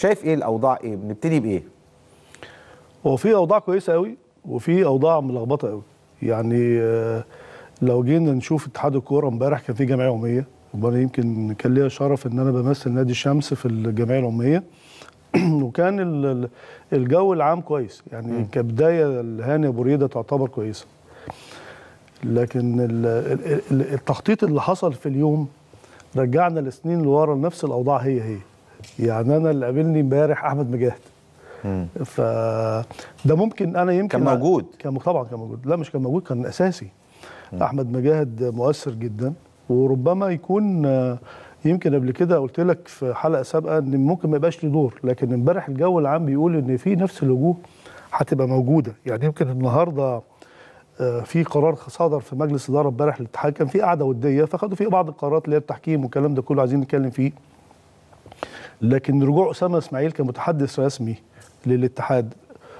شايف ايه الاوضاع ايه بنبتدي بايه هو في اوضاع كويسه قوي وفي اوضاع ملخبطه قوي يعني آه، لو جينا نشوف اتحاد الكوره امبارح كان في جمعيه يوميه وانا يمكن كان ليا شرف ان انا بمثل نادي الشمس في الجمعيه اليوميه وكان ال- ال- الجو العام كويس يعني كبدايه الهاني ابو ريده تعتبر كويسه لكن ال- ال- ال- التخطيط اللي حصل في اليوم رجعنا لسنين اللي ورا نفس الاوضاع هي هي يعني انا اللي قابلني امبارح احمد مجاهد ف ده ممكن انا يمكن كان موجود. كان طبعا كان موجود لا مش كان موجود كان اساسي احمد مجاهد مؤثر جدا وربما يكون آه، يمكن قبل كده قلت لك في حلقه سابقه ان ممكن ما يبقاش ليه دور لكن امبارح الجو العام بيقول ان في نفس الوجوه هتبقى موجوده يعني يمكن النهارده آه، في قرار صدر في مجلس اداره امبارح الاتحاد كان في قعده وديه فخدوا فيه بعض القرارات اللي هي التحكيم والكلام ده كله عايزين نتكلم فيه لكن رجوع اسامه اسماعيل كمتحدث رسمي للاتحاد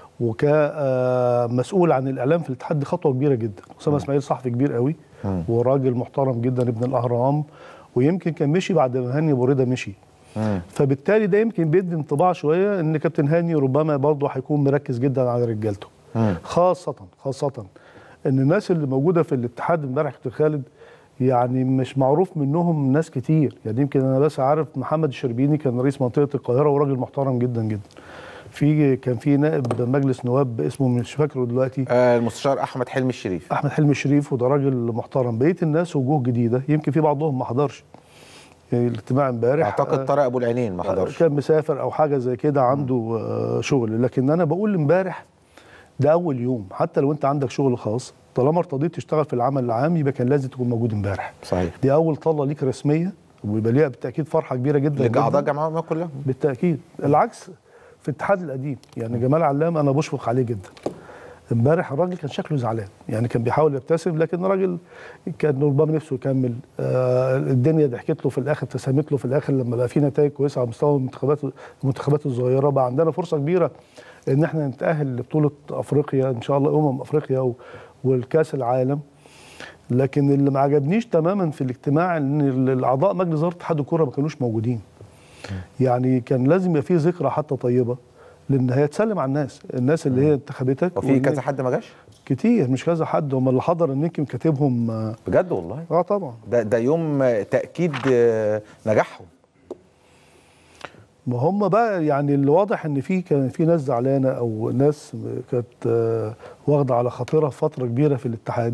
وكمسؤول عن الاعلام في الاتحاد دي خطوه كبيره جدا اسامه اسماعيل صحفي كبير قوي وراجل محترم جدا ابن الاهرام ويمكن كان مشي بعد ما هاني ابو رضا مشي فبالتالي ده يمكن بيدي انطباع شويه ان كابتن هاني ربما برضه هيكون مركز جدا على رجالته خاصه خاصه ان الناس اللي موجوده في الاتحاد امبارح كابتن خالد يعني مش معروف منهم ناس كتير يعني يمكن انا بس عارف محمد الشربيني كان رئيس منطقه القاهره وراجل محترم جدا جدا في كان في نائب مجلس نواب اسمه مش فاكره دلوقتي آه المستشار احمد حلمي الشريف احمد حلمي الشريف وده راجل محترم بقيه الناس وجوه جديده يمكن في بعضهم ما حضرش يعني الاجتماع امبارح اعتقد طارق ابو العينين ما حضرش كان مسافر او حاجه زي كده عنده آه، شغل لكن انا بقول امبارح ده اول يوم حتى لو انت عندك شغل خاص طالما ارتضيت تشتغل في العمل العام يبقى كان لازم تكون موجود امبارح صحيح دي اول طله ليك رسميه ويبقى ليها بالتاكيد فرحه كبيره جدا لك اعضاء جداً. جمعيه كلها بالتاكيد العكس في الاتحاد القديم يعني جمال علام انا بشفق عليه جدا امبارح الراجل كان شكله زعلان يعني كان بيحاول يبتسم لكن الراجل كان ربما نفسه يكمل آه الدنيا ضحكت له في الاخر ابتسمت له في الاخر لما بقى في نتائج كويسه على مستوى المنتخبات المنتخبات الصغيره بقى عندنا فرصه كبيره ان احنا نتاهل لبطوله افريقيا ان شاء الله امم افريقيا و- والكاس العالم لكن اللي ما عجبنيش تماما في الاجتماع ان ال- الاعضاء مجلس اداره اتحاد الكوره ما كانوش موجودين يعني كان لازم يبقى في ذكرى حتى طيبه لان هي تسلم على الناس الناس اللي هي انتخبتك وفي وإن- كذا حد ما جاش كتير مش كذا حد هم اللي حضر ان يمكن كاتبهم اه بجد والله آه طبعا ده ده يوم آه، تاكيد آه، نجاحهم ما هم بقى يعني اللي واضح ان في كان في ناس زعلانه او ناس كانت آه، واخده على خاطرها فتره كبيره في الاتحاد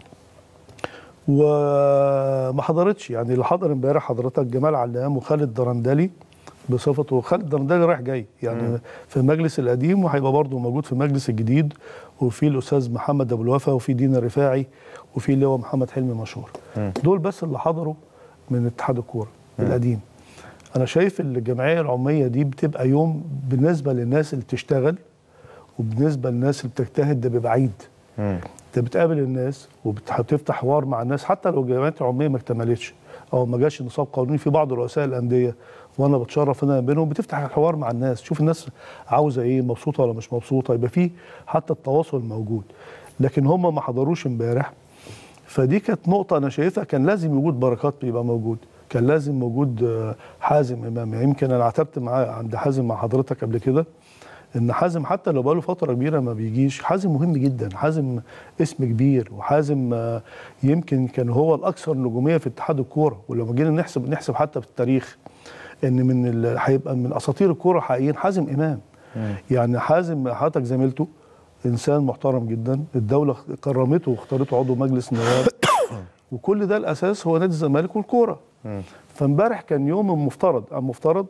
وما حضرتش يعني اللي حضر امبارح حضرتك جمال علام وخالد درندلي بصفته خالد درندلي رايح جاي يعني في المجلس القديم وهيبقى برضه موجود في المجلس الجديد وفي الاستاذ محمد ابو الوفا وفي دينا رفاعي وفي اللي هو محمد حلمي مشهور دول بس اللي حضروا من اتحاد الكوره القديم انا شايف ان الجمعيه العموميه دي بتبقى يوم بالنسبه للناس اللي بتشتغل وبالنسبه للناس اللي بتجتهد ده بيبقى عيد انت بتقابل الناس وبتفتح حوار مع الناس حتى لو الجمعيات العموميه ما اكتملتش او ما جاش نصاب قانوني في بعض رؤساء الانديه وانا بتشرف انا بينهم بتفتح الحوار مع الناس تشوف الناس عاوزه ايه مبسوطه ولا مش مبسوطه يبقى في حتى التواصل موجود لكن هم ما حضروش امبارح فدي كانت نقطة أنا شايفها كان لازم وجود بركات بيبقى موجود كان لازم موجود آه، حازم إمام يعني يمكن أنا عتبت معاه عند حازم مع حضرتك قبل كده إن حازم حتى لو بقاله فترة كبيرة ما بيجيش حازم مهم جدا حازم اسم كبير وحازم آه، يمكن كان هو الأكثر نجومية في اتحاد الكورة ولما جينا نحسب نحسب حتى في التاريخ إن من ال- هيبقى من أساطير الكورة حقيقيا حازم إمام يعني حازم حضرتك زميلته انسان محترم جدا الدوله كرمته واختارته عضو مجلس النواب وكل ده الاساس هو نادي الزمالك والكوره فامبارح كان يوم المفترض المفترض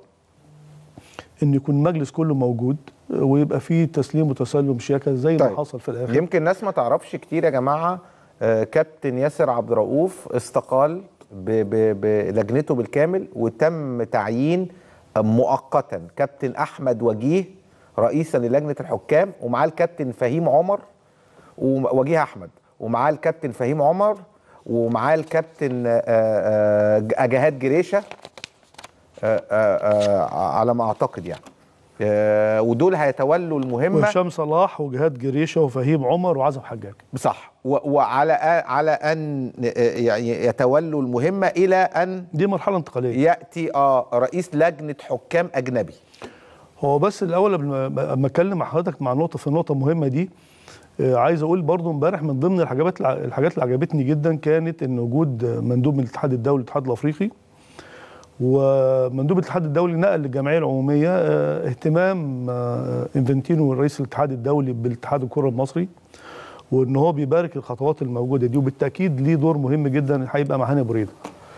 ان يكون المجلس كله موجود ويبقى فيه تسليم وتسلم شياكه زي ما طيب. حصل في الاخر يمكن ناس ما تعرفش كتير يا جماعه آه، كابتن ياسر عبد الرؤوف استقال ب- ب- بلجنته بالكامل وتم تعيين مؤقتا كابتن احمد وجيه رئيسا للجنه الحكام ومعاه الكابتن فهيم عمر ووجيه احمد ومعاه الكابتن فهيم عمر ومعاه الكابتن آه، آه، جهاد جريشه آه، آه، آه، على ما اعتقد يعني آه، ودول هيتولوا المهمه وهشام صلاح وجهاد جريشه وفهيم عمر وعزب حجاج صح و- وعلى آ- على ان يعني يتولوا المهمه الى ان دي مرحله انتقاليه ياتي اه رئيس لجنه حكام اجنبي هو بس الاول قبل ما- ما اتكلم مع حضرتك مع نقطه في النقطه المهمه دي آه، عايز اقول برضو امبارح من ضمن الحاجات الحاجات اللي عجبتني جدا كانت ان وجود مندوب من الاتحاد الدولي الاتحاد الافريقي ومندوب الاتحاد الدولي نقل للجمعيه العموميه آه، اهتمام آه، انفنتينو رئيس الاتحاد الدولي بالاتحاد الكره المصري وان هو بيبارك الخطوات الموجوده دي وبالتاكيد ليه دور مهم جدا هيبقى مع هاني بريده.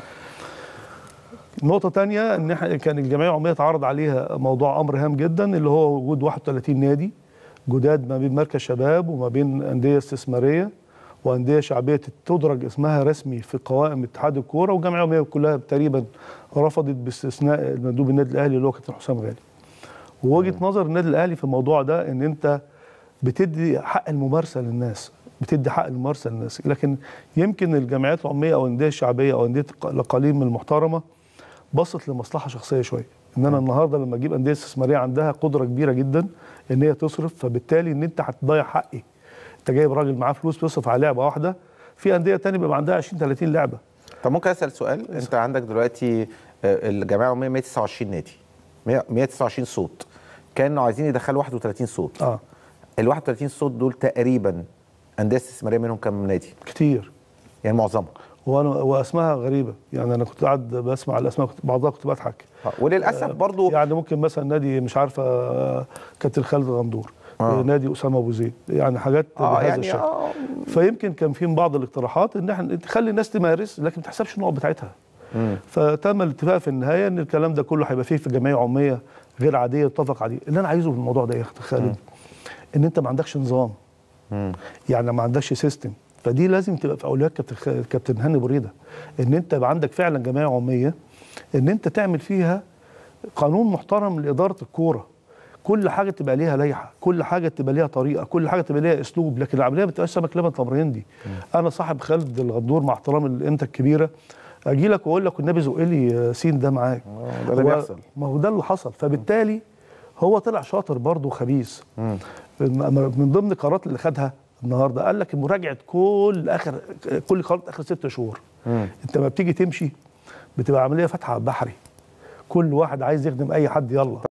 نقطة تانية ان احنا كان الجمعية العمومية اتعرض عليها موضوع امر هام جدا اللي هو وجود 31 نادي جداد ما بين مركز شباب وما بين اندية استثمارية واندية شعبية تدرج اسمها رسمي في قوائم اتحاد الكورة والجمعية العمومية كلها تقريبا رفضت باستثناء المندوب النادي الاهلي اللي هو كابتن حسام غالي. ووجهة نظر النادي الاهلي في الموضوع ده ان انت بتدي حق الممارسه للناس بتدي حق الممارسه للناس لكن يمكن الجمعيات العموميه او الانديه الشعبيه او انديه الاقاليم المحترمه بصت لمصلحه شخصيه شويه ان انا النهارده لما اجيب انديه استثماريه عندها قدره كبيره جدا ان هي تصرف فبالتالي ان انت هتضيع حقي انت جايب راجل معاه فلوس بيصرف على لعبه واحده في انديه تانية بيبقى عندها 20 30 لعبه طب ممكن اسال سؤال انت عندك دلوقتي آه، الجمعيه العموميه 129 نادي 100 129 صوت كانوا عايزين يدخلوا 31 صوت اه ال 31 صوت دول تقريبا انديه استثماريه منهم كام نادي؟ كتير يعني معظمهم وانا واسمائها غريبه يعني انا كنت قاعد بسمع الاسماء كنت بعضها كنت بضحك آه، وللاسف برضو يعني ممكن مثلا نادي مش عارفه آه، كابتن خالد غندور آه. آه. نادي اسامه ابو زيد يعني حاجات اه بهذا يعني الشكل اه فيمكن كان في بعض الاقتراحات ان احنا تخلي الناس تمارس لكن ما تحسبش النقط بتاعتها فتم الاتفاق في النهايه ان الكلام ده كله هيبقى فيه في جمعيه عموميه غير عاديه اتفق عليه اللي انا عايزه في الموضوع ده يا اخت خالد ان انت ما عندكش نظام يعني ما عندكش سيستم فدي لازم تبقى في اولويات كابتن خ- كابتن هاني بريده ان انت يبقى عندك فعلا جمعيه عموميه ان انت تعمل فيها قانون محترم لاداره الكوره كل حاجه تبقى ليها لائحه كل حاجه تبقى ليها طريقه كل حاجه تبقى ليها اسلوب لكن العمليه ما بتبقاش سمك لبن تمر هندي انا صاحب خالد الغدور مع احترام القيمه الكبيره اجي لك واقول لك والنبي زق لي آه، سين ده معاك آه، ده اللي هو- بيحصل. ما هو ده اللي حصل فبالتالي هو طلع شاطر برضه خبيث من من ضمن القرارات اللي خدها النهارده قال لك مراجعه كل اخر كل قرارات اخر ست شهور انت ما بتيجي تمشي بتبقى عمليه فاتحه على البحري كل واحد عايز يخدم اي حد يلا